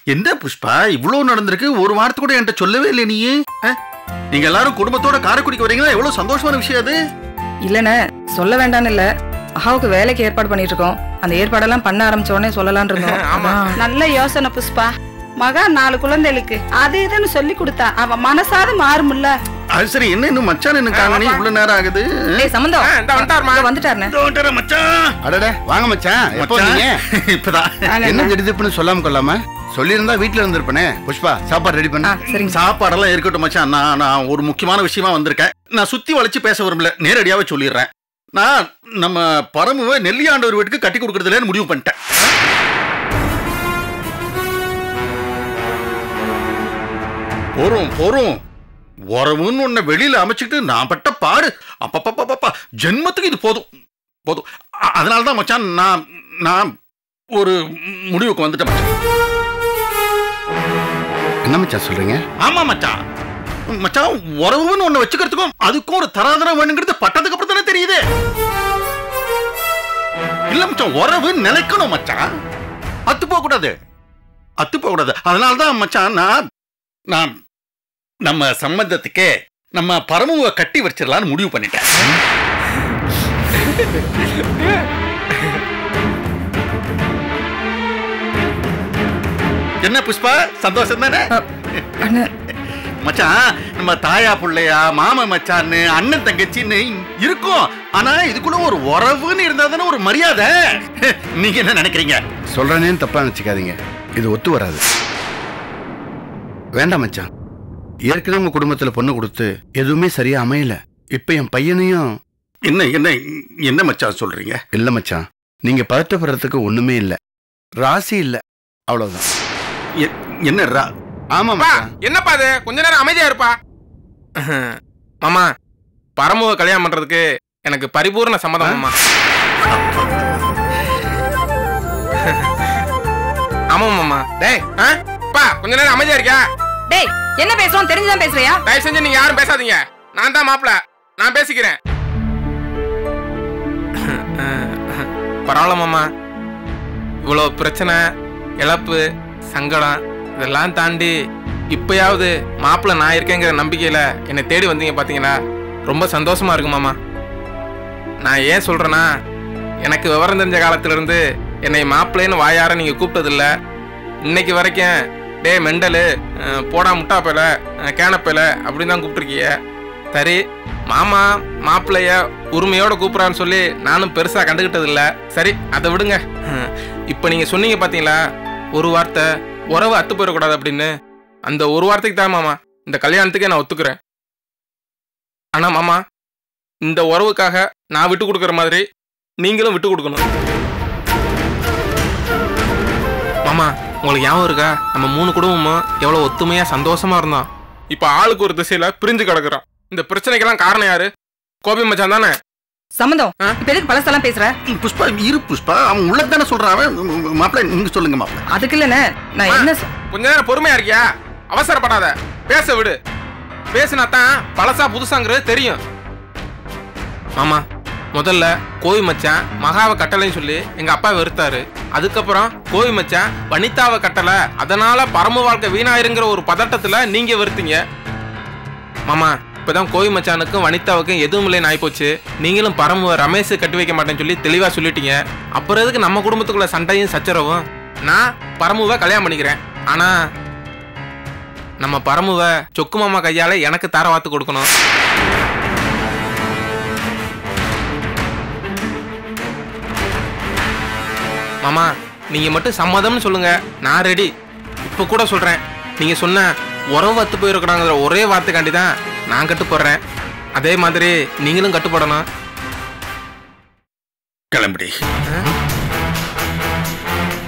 என்ன புஷ்பா இவ்வளவு நடந்திருக்கு ஒரு வாரத்து கூட என்கிட்ட சொல்லவே இல்லை நீ ஆ? நீங்க எல்லாரும் குடும்பத்தோட காரைக்குடிக்கு வரீங்களா எவ்வளவு சந்தோஷமான விஷயம் அது இல்லைண்ணே சொல்ல வேண்டாம்னு இல்ல மகாவுக்கு வேலைக்கு ஏற்பாடு பண்ணிட்டு இருக்கோம் அந்த ஏற்பாடெல்லாம் பண்ண ஆரம்பிச்ச உடனே சொல்லலாம்னு இருந்தோம் ஆமா. அதான். நல்ல யோசனை புஷ்பா மகா நாலு குழந்தைகளுக்கு அது இதுன்னு சொல்லி கொடுத்தா அவ மனசாவது மாறுமுல்ல அது சரி என்ன இன்னும் மச்சான் என்ன காங்கனி இவ்வளவு நேரம் ஆகுது டேய் சம்பந்தம் ஆ, இந்தா வந்துட்டாருமா. இதோ வந்துட்டாருண்ணே இதோ வந்துட்டாரா மச்சான் அடடே வாங்க மச்சான் எப்போ மச்சான், நீங்க இப்பதான் என்ன திடுதிப்புன்னு சொல்லாம கொள்ளாம சொல்லியிருந்தா வீட்ல இருந்திருப்பனே புஷ்பா சாப்பாடு ரெடி ஆ பண்ண சரிங்க சாப்பாடெல்லாம் இருக்கட்டும் மச்சான் நான் நான் ஒரு முக்கியமான விஷயமா வந்திருக்கேன் நான் சுத்தி வளைச்சு பேச விரும்பல நேரடியாவே சொல்லிடுறேன் நான் நம்ம பரமுவை நெல்லியாண்டவர் வீட்டுக்கு கட்டி கொடுக்கறதுலன்னு முடிவு பண்ணிட்டேன் போறோம் போறோம் உறவுன்னு ஒன்ன வெளியில அமைச்சுக்கிட்டு நான் பட்ட பாடு அப்பப்பப்பப்பா ஜென்மத்துக்கு இது போதும் போதும் அ- அதனாலதான் மச்சான் நான் நான் ஒரு முடிவுக்கு வந்துட்டேன் மச்சான் என்ன மச்சான் சொல்றீங்க ஆமா மச்சான் மச்சான் உறவுன்னு ஒண்ணு வச்சுக்கிறதுக்கும் அதுக்கும் ஒரு தராதரம் வேணுங்கிறது பட்டதுக்கு அப்புறம் தானே தெரியுது இல்ல மச்சான் உறவு நிலைக்கணும் மச்சான் அத்து போக கூடாது அத்து போக கூடாது அதனால தான் மச்சான் நான் நான் நம்ம சம்பந்தத்துக்கே நம்ம பரமுவை கட்டி வச்சிடலாம்னு முடிவு பண்ணிட்டேன் என்ன புஷ்பா சந்தோஷம் தானே அ, அண்ணே மச்சான் நம்ம தாயா புள்ளையா மாமா மச்சான்னு அண்ணன் தங்கச்சின்னு இருக்கும் ஆனா இதுக்குள்ள ஒரு உறவுன்னு இருந்தா தானே ஒரு மரியாதை நீங்க என்ன நினைக்கிறீங்க சொல்றேனேன்னு தப்பா நினைச்சுக்காதீங்க இது ஒத்து வராது வேண்டாம் மச்சான் ஏற்கனவே உங்க குடும்பத்துல பொண்ணு கொடுத்து எதுவுமே சரியா அமையல இப்ப என் பையனையும் என்ன என்ன என்ன மச்சான் சொல்றீங்க இல்ல மச்சான் நீங்க பதட்டப்படுறதுக்கு ஒண்ணுமே இல்ல ராசி இல்ல அவ்வளவுதான் எ- என்ன ரா- ஆமா அப்பா மச்சான் என்னப்பா அது கொஞ்ச நேரம் அமைதியா இருப்பா மாமா பரமுக கல்யாணம் பண்றதுக்கு எனக்கு பரிபூர்ண சம்மதம் மாமா ஆமா மாமா டேய் ஆ? அப்பா கொஞ்ச நேரம் அமைதியா இருக்கியா டேய் என்ன பேசுறோம் தெரிஞ்சுதான் பேசுறியா தயவு செஞ்சு நீங்க யாரும் பேசாதீங்க நான் தான் மாப்பிள நான் பேசிக்கிறேன் பரவாயில்ல மாமா இவ்வளோ பிரச்சனை இழப்பு சங்கடம் இதெல்லாம் தாண்டி இப்பயாவது மாப்பிள்ளை நான் இருக்கேங்கிற நம்பிக்கையில என்னை தேடி வந்தீங்க பாத்தீங்களா ரொம்ப சந்தோஷமா இருக்கு மாமா நான் ஏன் சொல்றேன்னா எனக்கு விவரம் தெரிஞ்ச காலத்துல இருந்து என்னை மாப்பிள்ளைன்னு வாயார நீங்க கூப்பிட்டதில்ல இன்னைக்கு வரைக்கும் டே மெண்டலு அஹ், போடா முட்டாப்பையில கேனப்பையில அப்படின்னு தான் கூப்பிட்டுருக்கீங்க சரி மாமா மாப்பிள்ளைய உரிமையோட கூப்பிட்றான்னு சொல்லி நானும் பெருசா கண்டுக்கிட்டது இல்ல சரி அதை விடுங்க ஹம், இப்போ நீங்க சொன்னீங்க பாத்தீங்களா ஒரு வார்த்தை உறவு அத்து போயிடக்கூடாது அப்படின்னு அந்த ஒரு வார்த்தைக்கு தான் மாமா இந்த கல்யாணத்துக்கே நான் ஒத்துக்கிறேன் ஆனா மாமா இந்த உறவுக்காக நான் விட்டு கொடுக்குற மாதிரி நீங்களும் விட்டு கொடுக்கணும் மாமா உங்களுக்கு ஞாபகம் இருக்கா நம்ம மூணு குடும்பமும் எவ்வளவு ஒத்துமையா சந்தோஷமா இருந்தோம் இப்ப ஆளுக்கு ஒரு திசையில பிரிஞ்சு கிடக்குறோம் இந்த பிரச்சனைக்கெல்லாம் காரணம் யாரு கோபி மச்சான் தானே சம்பந்தம் ஆ? இப்ப எதுக்கு பழசெல்லாம் பேசுற புஷ்பா இரு புஷ்பா அவன் உள்ளதானே சொல்றான் அவன் மாப்பிள்ளை நீங்க சொல்லுங்க மாப்பிள்ளை அதுக்கு இல்லண்ணே நான் என்ன சொ- கொஞ்ச நேரம் பொறுமையா இருக்கியா அவசரப்படாத பேச விடு பேசினா தான் பழசா புதுசாங்கிறது தெரியும் மாமா முதல்ல கோவி மச்சான் மகாவை கட்டளைன்னு சொல்லி எங்க அப்பா வெறுத்தாரு அதுக்கப்புறம் கோவி மச்சான் வனிதாவை கட்டளை அதனால பரம வாழ்க்கை வீணாயிருங்கிற ஒரு பதட்டத்துல நீங்க வெறுத்தீங்க மாமா இப்பதான் கோவி மச்சானுக்கும் வனிதாவுக்கும் எதுவும் இல்லைன்னு ஆயிப்போச்சு நீங்களும் பரம ரமேஷ் கட்டி வைக்க மாட்டேன்னு சொல்லி தெளிவா சொல்லிட்டீங்க அப்புறம் எதுக்கு நம்ம குடும்பத்துக்குள்ள சண்டையும் சச்சரவும் நான் பரமுவை கல்யாணம் பண்ணிக்கிறேன் ஆனா நம்ம பரமுவை சொக்கு மாமா கையால எனக்கு தர வாத்து கொடுக்கணும் மாமா நீங்க மட்டும் சம்மதம்னு சொல்லுங்க நான் ரெடி இப்போ கூட சொல்றேன் நீங்க சொன்ன உறவு வத்து போயிருக்கிறாங்கிற ஒரே வார்த்தைக்காண்டி தான் நான் கட்டுப்படுறேன் அதே மாதிரி நீங்களும் கட்டுப்படணும் கிளம்புடி